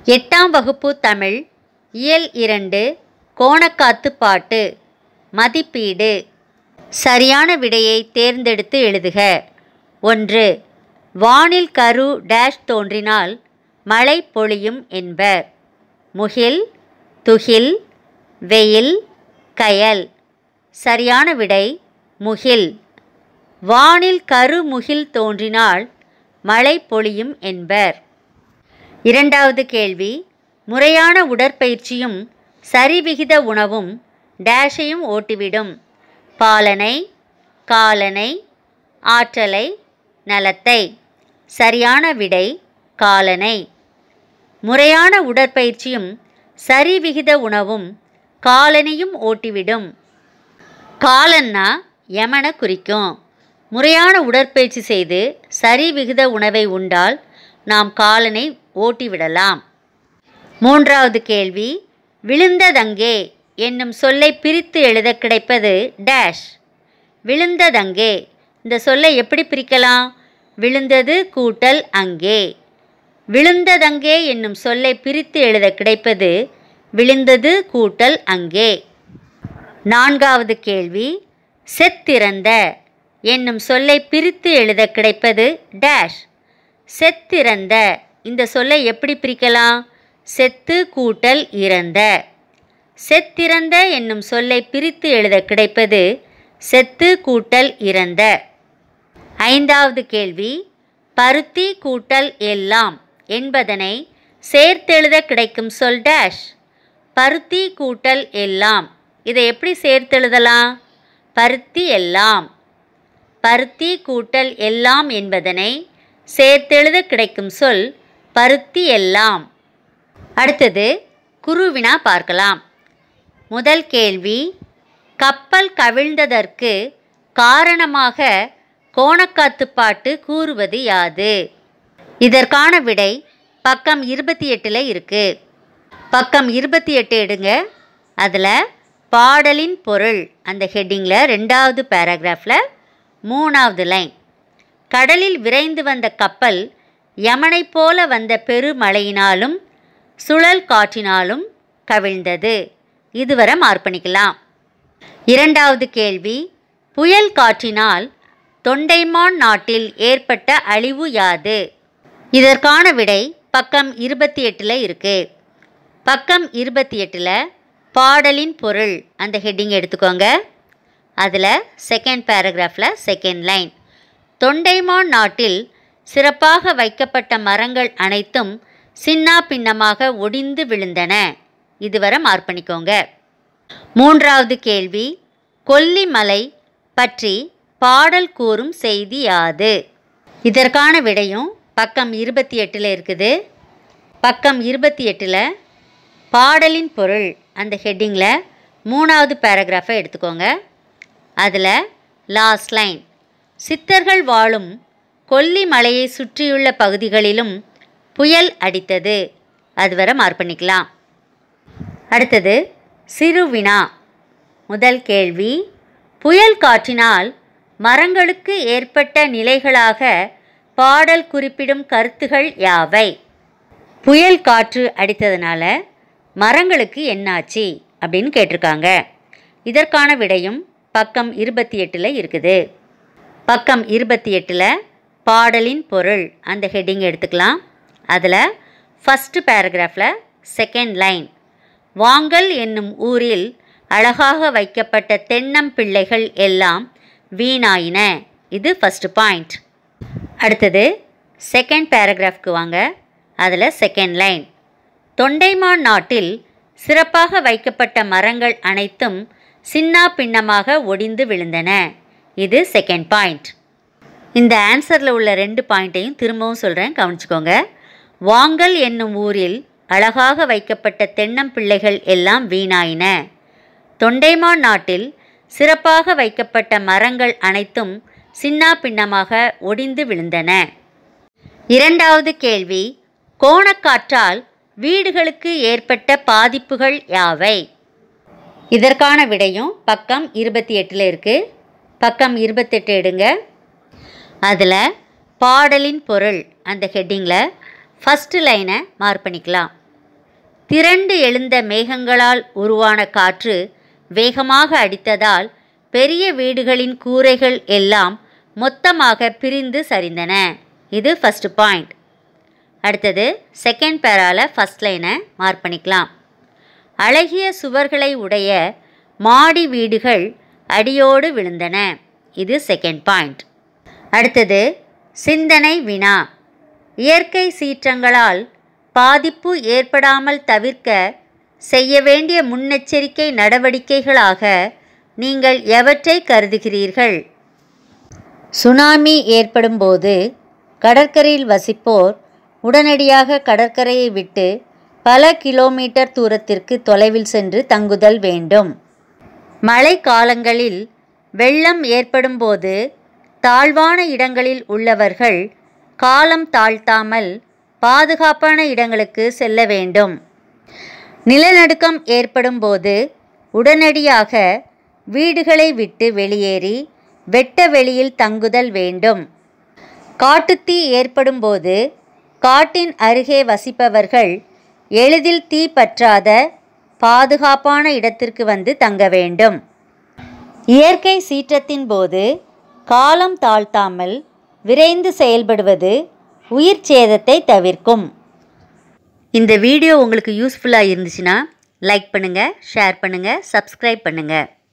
எட்டாம் வகுப்பு தமிழ் இயல் இரண்டு கோணக்காத்து பாட்டு மதிப்பீடு சரியான விடையை தேர்ந்தெடுத்து எழுதுக ஒன்று வானில் கரு டேஷ் தோன்றினால் மழை பொழியும் என்பர் முகில் துகில் வெயில் கயல் சரியான விடை முகில் வானில் கருமுகில் தோன்றினால் மழை பொழியும் என்பர் இரண்டாவது கேள்வி முறையான உடற்பயிற்சியும் சரிவிகித உணவும் டேஷையும் ஓட்டிவிடும் பாலனை காலனை ஆற்றலை நலத்தை சரியான விடை காலனை முறையான உடற்பயிற்சியும் சரிவிகித உணவும் காலனையும் ஓட்டிவிடும் காலன்னா யமனை குறிக்கும் முறையான உடற்பயிற்சி செய்து சரிவிகித உணவை உண்டால் நாம் காலனை ஓட்டிவிடலாம் மூன்றாவது கேள்வி விழுந்ததங்கே என்னும் சொல்லை பிரித்து எழுத கிடைப்பது டேஷ் விழுந்ததங்கே இந்த சொல்லை எப்படி பிரிக்கலாம் விழுந்தது கூட்டல் அங்கே விழுந்ததங்கே என்னும் சொல்லை பிரித்து எழுத கிடைப்பது விழுந்தது கூட்டல் அங்கே நான்காவது கேள்வி செத்திறந்த என்னும் சொல்லை பிரித்து எழுத கிடைப்பது டேஷ் செத்திறந்த இந்த சொல்லை எப்படி பிரிக்கலாம் செத்து கூட்டல் இறந்த செத்திறந்த என்னும் சொல்லை பிரித்து எழுத கிடைப்பது செத்து கூட்டல் இறந்த ஐந்தாவது கேள்வி பருத்தி கூட்டல் எல்லாம் என்பதனை சேர்த்தெழுத கிடைக்கும் சொல் டேஷ் பருத்தி கூட்டல் எல்லாம் இதை எப்படி சேர்த்தெழுதலாம் பருத்தி எல்லாம் பருத்தி கூட்டல் எல்லாம் என்பதனை சேர்த்தெழுத கிடைக்கும் சொல் பருத்தி எல்லாம் அடுத்தது குருவினா பார்க்கலாம் முதல் கேள்வி கப்பல் கவிழ்ந்ததற்கு காரணமாக கோணக்காத்துப்பாட்டு கூறுவது யாது இதற்கான விடை பக்கம் இருபத்தி எட்டில் இருக்குது பக்கம் இருபத்தி எட்டு எடுங்க அதில் பாடலின் பொருள் அந்த ஹெட்டிங்கில் ரெண்டாவது பேராகிராஃபில் மூணாவது லைன் கடலில் விரைந்து வந்த கப்பல் யமனைப் போல வந்த பெருமழையினாலும் சுழல் காற்றினாலும் கவிழ்ந்தது இதுவரை மார்க் பண்ணிக்கலாம் இரண்டாவது கேள்வி புயல் காற்றினால் தொண்டைமான் நாட்டில் ஏற்பட்ட அழிவு யாது இதற்கான விடை பக்கம் இருபத்தி எட்டில் இருக்குது பக்கம் இருபத்தி எட்டில் பாடலின் பொருள் அந்த ஹெட்டிங் எடுத்துக்கோங்க அதில் செகண்ட் பேராகிராஃபில் செகண்ட் லைன் தொண்டைமான் நாட்டில் சிறப்பாக வைக்கப்பட்ட மரங்கள் அனைத்தும் சின்னா பின்னமாக ஒடிந்து விழுந்தன இதுவரை மார்க் பண்ணிக்கோங்க மூன்றாவது கேள்வி கொல்லிமலை பற்றி பாடல் கூறும் செய்தி யாது இதற்கான விடையும் பக்கம் இருபத்தி எட்டில் இருக்குது பக்கம் இருபத்தி எட்டில் பாடலின் பொருள் அந்த ஹெட்டிங்கில் மூணாவது பேராகிராஃபை எடுத்துக்கோங்க அதில் லாஸ்ட் லைன் சித்தர்கள் வாழும் கொல்லிமலையை சுற்றியுள்ள பகுதிகளிலும் புயல் அடித்தது அதுவரை மார்க் பண்ணிக்கலாம் அடுத்தது சிறுவினா முதல் கேள்வி புயல் காற்றினால் மரங்களுக்கு ஏற்பட்ட நிலைகளாக பாடல் குறிப்பிடும் கருத்துகள் யாவை புயல் காற்று அடித்ததுனால மரங்களுக்கு என்னாச்சு அப்படின்னு கேட்டிருக்காங்க இதற்கான விடையும் பக்கம் இருபத்தி எட்டில் இருக்குது பக்கம் இருபத்தி எட்டில் பாடலின் பொருள் அந்த ஹெட்டிங் எடுத்துக்கலாம் அதில் ஃபஸ்ட்டு பேராகிராஃபில் செகண்ட் லைன் வாங்கல் என்னும் ஊரில் அழகாக வைக்கப்பட்ட தென்னம்பிள்ளைகள் எல்லாம் வீணாயின இது ஃபஸ்ட்டு பாயிண்ட் அடுத்தது செகண்ட் பேராகிராஃப்க்கு வாங்க அதில் செகண்ட் லைன் தொண்டைமான் நாட்டில் சிறப்பாக வைக்கப்பட்ட மரங்கள் அனைத்தும் சின்னா பின்னமாக ஒடிந்து விழுந்தன இது செகண்ட் பாயிண்ட் இந்த ஆன்சரில் உள்ள ரெண்டு பாயிண்ட்டையும் திரும்பவும் சொல்கிறேன் கவனிச்சுக்கோங்க வாங்கல் என்னும் ஊரில் அழகாக வைக்கப்பட்ட தென்னம்பிள்ளைகள் எல்லாம் வீணாயின தொண்டைமான் நாட்டில் சிறப்பாக வைக்கப்பட்ட மரங்கள் அனைத்தும் சின்னா பின்னமாக ஒடிந்து விழுந்தன இரண்டாவது கேள்வி கோணக்காற்றால் வீடுகளுக்கு ஏற்பட்ட பாதிப்புகள் யாவை இதற்கான விடையும் பக்கம் இருபத்தி எட்டில் இருக்குது பக்கம் இருபத்தெட்டு எடுங்க அதில் பாடலின் பொருள் அந்த ஹெட்டிங்கில் ஃபஸ்ட்டு லைனை மார்க் பண்ணிக்கலாம் திரண்டு எழுந்த மேகங்களால் உருவான காற்று வேகமாக அடித்ததால் பெரிய வீடுகளின் கூரைகள் எல்லாம் மொத்தமாக பிரிந்து சரிந்தன இது ஃபஸ்ட்டு பாயிண்ட் அடுத்தது செகண்ட் பேரால ஃபஸ்ட் லைனை மார்க் பண்ணிக்கலாம் அழகிய சுவர்களை உடைய மாடி வீடுகள் அடியோடு விழுந்தன இது செகண்ட் பாயிண்ட் அடுத்தது சிந்தனை வினா இயற்கை சீற்றங்களால் பாதிப்பு ஏற்படாமல் தவிர்க்க செய்ய வேண்டிய முன்னெச்சரிக்கை நடவடிக்கைகளாக நீங்கள் எவற்றை கருதுகிறீர்கள் சுனாமி ஏற்படும்போது கடற்கரையில் வசிப்போர் உடனடியாக கடற்கரையை விட்டு பல கிலோமீட்டர் தூரத்திற்கு தொலைவில் சென்று தங்குதல் வேண்டும் மழை காலங்களில் வெள்ளம் ஏற்படும்போது தாழ்வான இடங்களில் உள்ளவர்கள் காலம் தாழ்த்தாமல் பாதுகாப்பான இடங்களுக்கு செல்ல வேண்டும் நிலநடுக்கம் ஏற்படும்போது உடனடியாக வீடுகளை விட்டு வெளியேறி வெட்ட வெளியில் தங்குதல் வேண்டும் காட்டுத்தீ ஏற்படும்போது காட்டின் அருகே வசிப்பவர்கள் எளிதில் தீ பற்றாத பாதுகாப்பான இடத்திற்கு வந்து தங்க வேண்டும் இயற்கை சீற்றத்தின் போது காலம் தாழ்த்தாமல் விரைந்து செயல்படுவது உயிர் சேதத்தை தவிர்க்கும் இந்த வீடியோ உங்களுக்கு யூஸ்ஃபுல்லாக இருந்துச்சுன்னா லைக் பண்ணுங்கள் ஷேர் பண்ணுங்கள் சப்ஸ்கிரைப் பண்ணுங்கள்